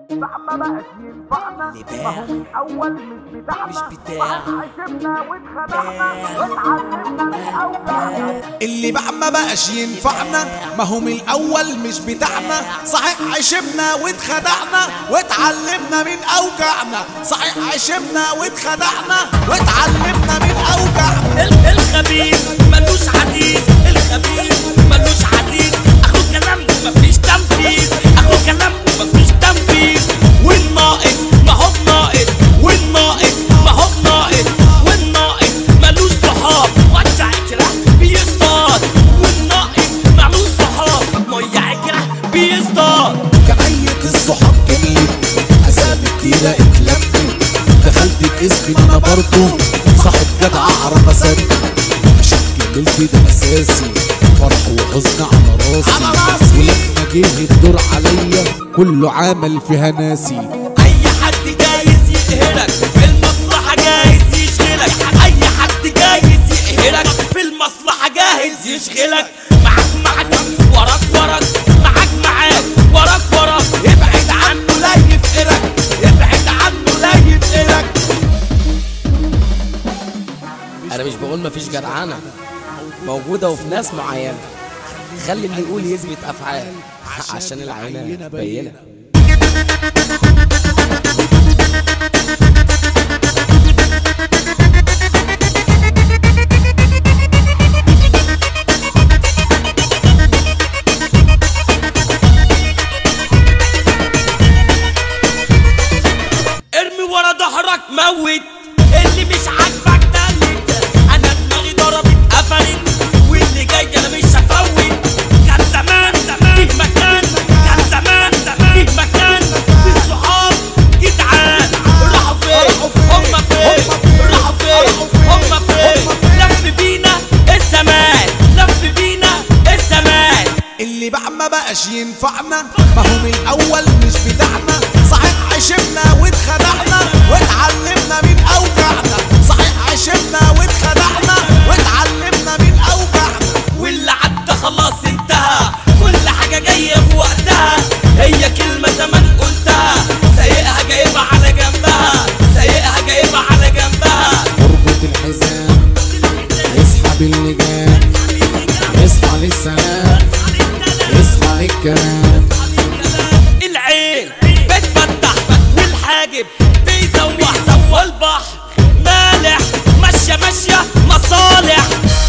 زعما بقاش ينفعنا اللي ما هو باع. من الاول مش بتاعنا مش بتاع. صحيح عشمنا واتخدعنا واتعلمنا من اوجعنا اللي بقى ما بقاش ينفعنا ما هو من الاول مش بتاعنا صحيح عشمنا واتخدعنا واتعلمنا من اوجعنا صحيح عشمنا واتخدعنا واتعلمنا من اوجعنا ال- الخبيث ملوش عزيز الخبيث ملوش عزيز اخو كلام مفيش تنفيذ اخو كلام مفيش تنفيذ والناقص ما هو ناقص والناقص ما هو ناقص والناقص ملوش صحاب وجع عكرة بيصطاد والناقص ملوش صحاب مية عكرة بيصطاد كعية الصحاب كمية اسامي كتيرة اتلمت دخلت باسمي انا برضو صاحب جدع اعرف اسد عشان كملت ده اساسي فرح وحزن على راسي ولما جه الدور عليا كله عمل فيها ناسي اي حد جايز يقهرك في المصلحة جايز يشغلك اي حد جايز يقهرك في المصلحة جاهز يشغلك معاك معاك وراك وراك معاك معاك وراك وراك ابعد عنه لا يفقرك ابعد عنه لا يفقرك انا مش بقول مفيش جدعانه موجوده وفي ناس معينه خلي اللي يقول يثبت افعال عشان العينه بينه ارمي ورا ظهرك موت اللي مش عاجبك دلت انا دماغي ضربت قفلت واللي جاي انا مش هفوت كان زمان زمان في مكان كان زمان زمان في مكان في صحاب جدعان راحوا فين هم فين راحوا فين هم فين لف بينا الزمان لف بينا الزمان اللي بقى ما بقاش ينفعنا ما هو من الاول مش بتاعنا صحيح عشمنا واتخدعنا واتعلمنا من اوجعنا صحيح عشمنا واتخدعنا واتعلمنا من اوجعنا واللي عدى خلاص انتهى كل حاجة جاية في وقتها هي كلمة زمان قلتها سايقها جايبها على جنبها سايقها جايبها على جنبها اربط الحزام اسحب اللجام اصحى للسلام اصحى للكلام العين بتفتح والحاجب بيزوح سوى البحر مالح ماشية ماشية مصالح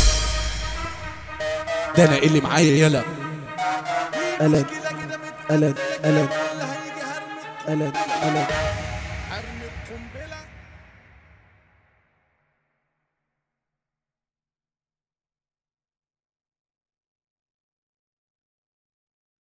ده انا اللي معايا يلا قلد قلد قلد قلد قلد حرم القنبله